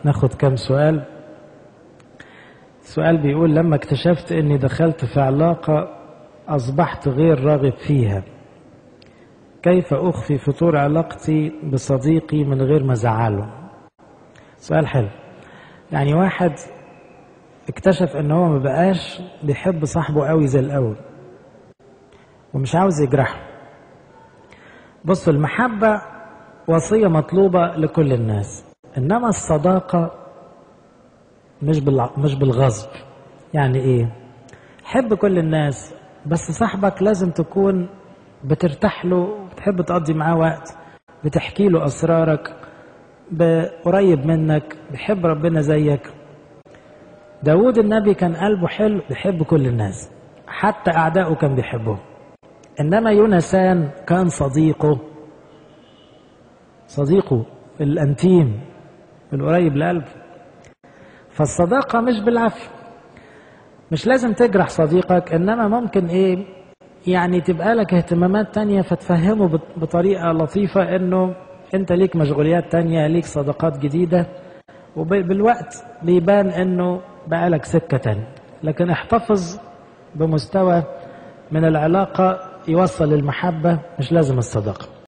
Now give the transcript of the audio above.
ناخد كام سؤال سؤال بيقول لما اكتشفت اني دخلت في علاقة اصبحت غير راغب فيها كيف اخفي فتور علاقتي بصديقي من غير ما ازعله سؤال حلو يعني واحد اكتشف ان هو ما بقاش بيحب صاحبه قوي زي الاول ومش عاوز يجرحه بص المحبة وصية مطلوبة لكل الناس انما الصداقة مش بالع... مش بالغصب يعني ايه حب كل الناس بس صاحبك لازم تكون بترتاح له بتحب تقضي معاه وقت بتحكي له اسرارك قريب منك بيحب ربنا زيك داود النبي كان قلبه حلو بيحب كل الناس حتى أعدائه كان بيحبه إنما يونسان كان صديقه صديقه الأنتيم القريب لقلبه فالصداقة مش بالعافية مش لازم تجرح صديقك إنما ممكن إيه يعني تبقى لك اهتمامات تانية فتفهمه بطريقة لطيفة إنه أنت ليك مشغوليات تانية ليك صداقات جديدة وبالوقت بيبان إنه بقى لك سكة تانية لكن احتفظ بمستوى من العلاقة يوصل المحبة مش لازم الصداقة